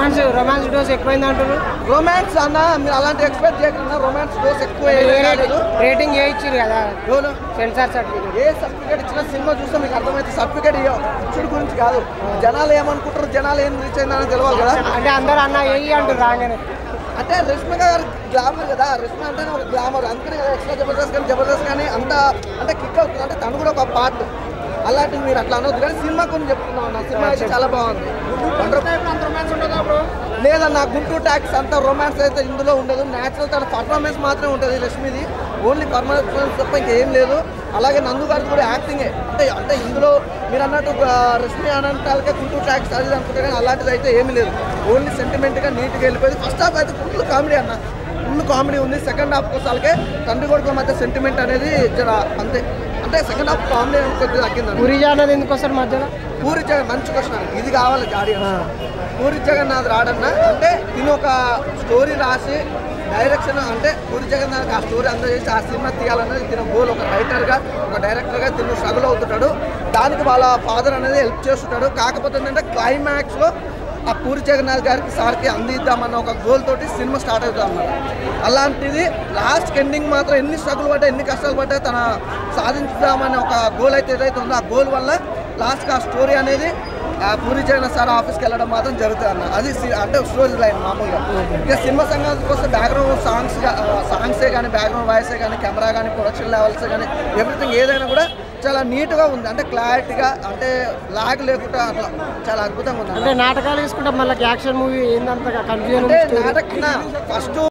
Romance romance dose ఎక్కువైంది అంటారు romance అన్న మీరు అలాంటి ఎక్స్పెక్ట్ చేయకుండా రొమాన్స్ డోస్ ఎక్కువ ఏమీ కాలేదు. రేటింగ్ ఏ ఇచ్చారు కదా ఎవరు? సెన్సార్ సర్టిఫికేట్ ఏ సర్టిఫికేట్ ఇచ్చినా సినిమా చూస్తే మీకు అర్థమైతే సర్టిఫికేట్ ఇచ్చుడు గురించి కాదు జనాలు ఏమనుకుంటారు జనాలు ఏం రీచ్ అయిందని తెలియాలి కదా అంటే అందరు అన్న ఏ అంటారు రాగానే అంటే రష్మిక గారు గ్లామర్ కదా రష్మి అంటే ఒక గ్లామర్ అందుకనే కదా ఎక్స్ట్రా జబర్దస్త్ కానీ జబర్దస్త్ కానీ అంత అంటే కిక్ అవుతుంది అంటే తను కూడా ఒక పార్ట్ అలాంటివి మీరు అట్లా అనొద్దు కానీ సినిమా కొన్ని చెప్తున్నాం అన్న సినిమా అయితే చాలా బాగుంది లేదన్న గుంటూరు ట్యాక్స్ అంత రొమాన్స్ అయితే ఇందులో ఉండదు న్యాచురల్ తన పర్ఫార్మెన్స్ మాత్రమే ఉంటుంది రష్మిది ఓన్లీ పర్ఫార్మెన్స్ తప్ప ఇంకేం లేదు అలాగే నందు గారిది కూడా యాక్టింగే అంటే అంటే ఇందులో మీరు అన్నట్టు ఆ, రష్మి అనంతాలకే గుంటూరు ట్యాక్స్ అది ఇది అనుకుంటే కానీ అలాంటిది అయితే ఏమీ లేదు ఓన్లీ సెంటిమెంట్గా నీట్గా వెళ్ళిపోయింది ఫస్ట్ హాఫ్ అయితే ఫుల్ కామెడీ అన్న ఫుల్ కామెడీ ఉంది సెకండ్ హాఫ్ కోసాలకే తండ్రి కొడుకుల మధ్య సెంటిమెంట్ అనేది జర అంతే అంటే సెకండ్ హాఫ్ కామెడీ కొద్దిగా తగ్గిందండి పూరి జానది ఎందుకు వస్తారు మధ్యలో పూరి జగన్ మంచి క్వశ్చన్ అండి ఇది కావాలి జాడి పూరి జగన్నాథ్ రాడన్న అంటే తిని ఒక స్టోరీ రాసి డైరెక్షన్ అంటే పూరి జగన్నాథ్ ఆ స్టోరీ అందజేసి ఆ సినిమా తీయాలన్నది తిన గోల్ ఒక రైటర్గా ఒక డైరెక్టర్గా తిను స్ట్రగుల్ అవుతుంటాడు దానికి వాళ్ళ ఫాదర్ అనేది హెల్ప్ చేస్తుంటాడు కాకపోతే ఏంటంటే క్లైమాక్స్లో ఆ పూరి జగన్నాథ్ గారికి సార్కి అందిద్దామన్న ఒక గోల్ తోటి సినిమా స్టార్ట్ అవుతుంది అన్నమాట అలాంటిది లాస్ట్ ఎండింగ్ మాత్రం ఎన్ని స్ట్రగుల్ పడ్డా ఎన్ని కష్టాలు పడ్డా తన సాధించుదామనే ఒక గోల్ అయితే ఏదైతే ఉందో ఆ గోల్ వల్ల లాస్ట్కి ఆ స్టోరీ అనేది ఆ పూరి జగన్నాథ్ సార్ ఆఫీస్కి వెళ్ళడం మాత్రం జరుగుతుంది అన్న అది సి- అంటే స్టోరీ లైన్ మామూలుగా ఇక సినిమా సంగతికి వస్తే బ్యాక్గ్రౌండ్ సాంగ్స్ సాంగ్సే కానీ బ్యాక్గ్రౌండ్ వాయిసే కానీ కెమెరా కానీ ప్రొడక్షన్ లెవెల్స్ కానీ ఎవ్రీథింగ్ ఏదైనా కూడా చాలా నీట్గా ఉంది అంటే క్లారిటీగా అంటే లాగ్ లేకుండా అట్లా చాలా అద్భుతంగా ఉంది అన్న. అంటే నాటకాలు తీసుకుంటే మళ్ళీ యాక్షన్ మూవీ ఏందంత కన్ఫ్యూజన్ అంటే నాటక ఫస్ట్